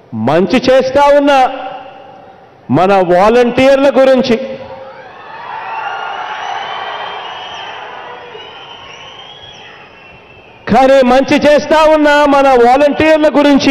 మంచి చేస్తా ఉన్న మన వాలంటీర్ల గురించి కానీ మంచి చేస్తా ఉన్న మన వాలంటీర్ల గురించి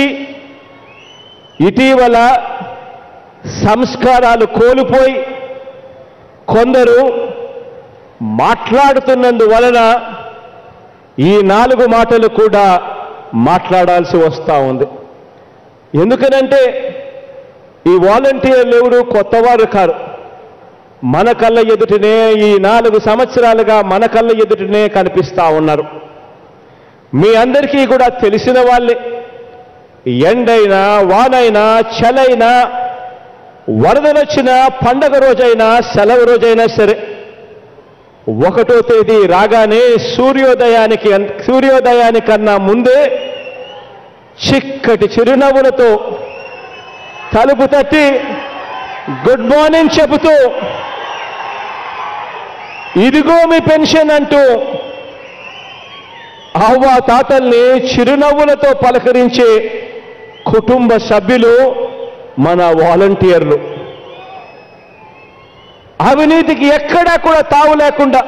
ఇటీవల సంస్కారాలు కోల్పోయి కొందరు మాట్లాడుతున్నందువలన ఈ నాలుగు మాటలు కూడా మాట్లాడాల్సి వస్తూ ఉంది ఎందుకనంటే ఈ వాలంటీర్లు ఎవరు కొత్తవారు కారు మన కళ్ళ ఎదుటనే ఈ నాలుగు సంవత్సరాలుగా మన కళ్ళ ఎదుటనే కనిపిస్తా ఉన్నారు మీ అందరికీ కూడా తెలిసిన వాళ్ళే ఎండైనా వానైనా చలైనా వరదలొచ్చినా పండగ రోజైనా సెలవు రోజైనా సరే ఒకటో తేదీ రాగానే సూర్యోదయానికి అన్- సూర్యోదయానికన్నా ముందే చిక్కటి చిరునవ్వులతో తలుపు తట్టి గుడ్ మార్నింగ్ చెబుతూ ఇదిగో మీ పెన్షన్ అంటూ అవ్వ తాతల్ని చిరునవ్వులతో పలకరించే కుటుంబ సభ్యులు మన వాలంటీర్లు అవినీతికి ఎక్కడా కూడా తావు లేకుండా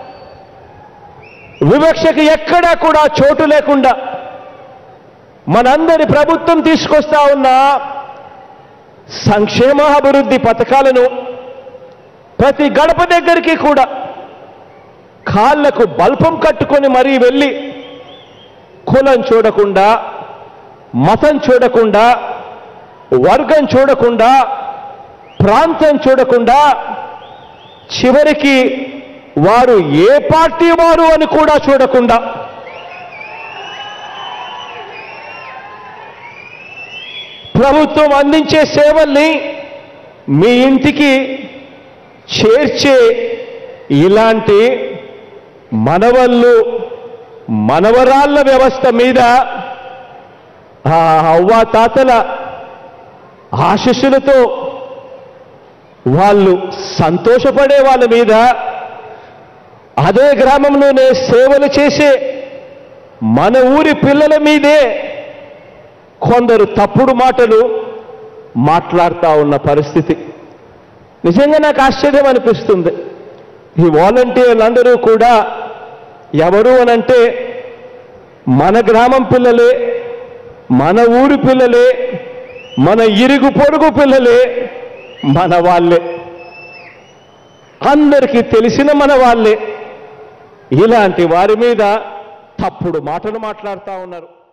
వివక్షకి ఎక్కడా కూడా చోటు లేకుండా మనందరి ప్రభుత్వం తీసుకొస్తా ఉన్న సంక్షేమ అభివృద్ధి పథకాలను ప్రతి గడప దగ్గరికి కూడా కాళ్లకు బల్పం కట్టుకొని మరీ వెళ్ళి కులం చూడకుండా మతం చూడకుండా వర్గం చూడకుండా ప్రాంతం చూడకుండా చివరికి వారు ఏ పార్టీ వారు అని కూడా చూడకుండా ప్రభుత్వం అందించే సేవల్ని మీ ఇంటికి చేర్చే ఇలాంటి మనవళ్ళు మనవరాళ్ళ వ్యవస్థ మీద ఆ అవ్వా తాతల ఆశీస్సులతో వాళ్ళు సంతోషపడే వాళ్ళ మీద అదే గ్రామంలోనే సేవలు చేసే మన ఊరి పిల్లల మీదే కొందరు తప్పుడు మాటలు మాట్లాడుతూ ఉన్న పరిస్థితి నిజంగా నాకు ఆశ్చర్యం అనిపిస్తుంది ఈ వాలంటీర్లందరూ కూడా ఎవరు అనంటే మన గ్రామం పిల్లలే మన ఊరి పిల్లలే మన ఇరుగు పొరుగు పిల్లలే మన వాళ్ళే అందరికీ తెలిసిన మన వాళ్ళే ఇలాంటి వారి మీద తప్పుడు మాటలు మాట్లాడుతూ ఉన్నారు